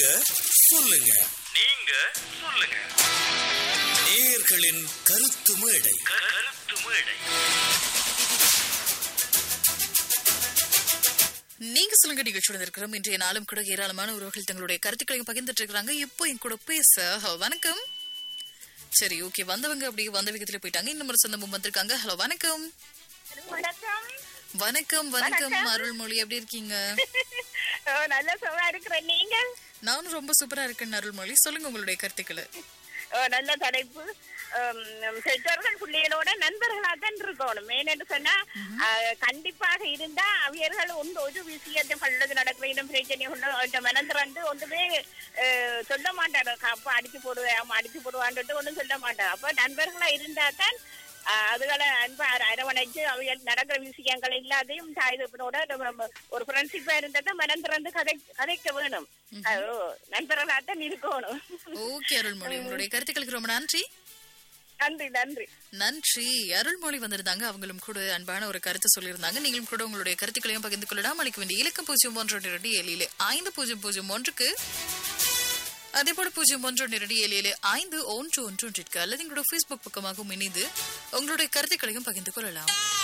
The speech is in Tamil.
நீங்க சொல்லுங்க நீங்க சொல்லுங்க நேயர்களின் கருத்து மேடை க- கருத்து மேடை நீங்க சொல்லுங்க நிகழ்ச்சியோட இருக்கிறோம் இன்றைய நாளும் கூட ஏராளமான உறவுகள் தங்களுடைய கருத்துக்களையும் பகிர்ந்துட்டு இருக்காங்க இப்போ என் கூட பேச ஹலோ வணக்கம் சரி ஓகே வந்தவங்க அப்படியே வந்த விதத்துல போயிட்டாங்க இன்னும் ஒரு சொந்தமும் வந்திருக்காங்க ஹலோ வணக்கம் வணக்கம் வணக்கம் வணக்கம் அருள்மொழி எப்படி இருக்கீங்க ஓ, நல்ல சுகமா இருக்கிறேன் நீங்க நானும் ரொம்ப சூப்பரா இருக்கேன் அருள்மொழி சொல்லுங்க உங்களுடைய கருத்துக்களை ஓ, நல்ல தலைப்பு ஹம், பெற்றோர்கள் பிள்ளைகளோட நண்பர்களா தான் இருக்கணும் மெயின் சொன்னா அஹ், கண்டிப்பாக இருந்தா அவியர்கள் ஒன்று ஒரு விஷயத்தை பள்ளது நடக்கிற இடம் பிரச்சனை ஒன்று மனந்திரண்டு ஒன்றுமே அஹ், சொல்ல மாட்டாரு அப்ப அடிச்சு போடுவேன் ஆமா அடிச்சு போடுவான்ட்டு ஒன்றும் சொல்ல மாட்டார் அப்ப நண்பர்களா இருந்தா தான் அஹ், அதுகளை அன்பா அர- அரவணைச்சு அவைகள் நடக்கிற விஷயங்கள் எல்லாத்தையும் தாய் தகப்பனோட நம்ம ஒரு ஃப்ரெண்ட்ஷிப்பா இருந்தா மனம் திறந்து கதை கதைக்க வேணும் அது நண்பர்களா தான் இருக்கணும் ஓகே அருள்மொழி உங்களுடைய கருத்துக்களுக்கு ரொம்ப நன்றி நன்றி நன்றி நன்றி அருள்மொழி வந்திருந்தாங்க அவங்களும் கூட அன்பான ஒரு கருத்து சொல்லியிருந்தாங்க நீங்களும் கூட உங்களுடைய கருத்துக்களையும் பகிர்ந்து கொள்ளலாம் அளிக்க வேண்டிய இலக்கம் பூஜ்ஜியம் ஒன்று ஒன்று இரண்டு ஏழு ஏழு ஐந்து பூஜ்ஜியம் பூஜ்ஜியம் ஒன்றுக்கு அதே போல பூஜ்ஜியம் ஒன்று ஒன்று இரண்டு ஏழு ஏழு ஐந்து ஒன்று ஒன்று ஒன்றிற்கு அல்லது எங்களோட ஃபேஸ்புக் பக்கமாகவும் இணைந்து உங்களுடைய கருத்துக்களையும் பகிர்ந்து கொள்ளலாம்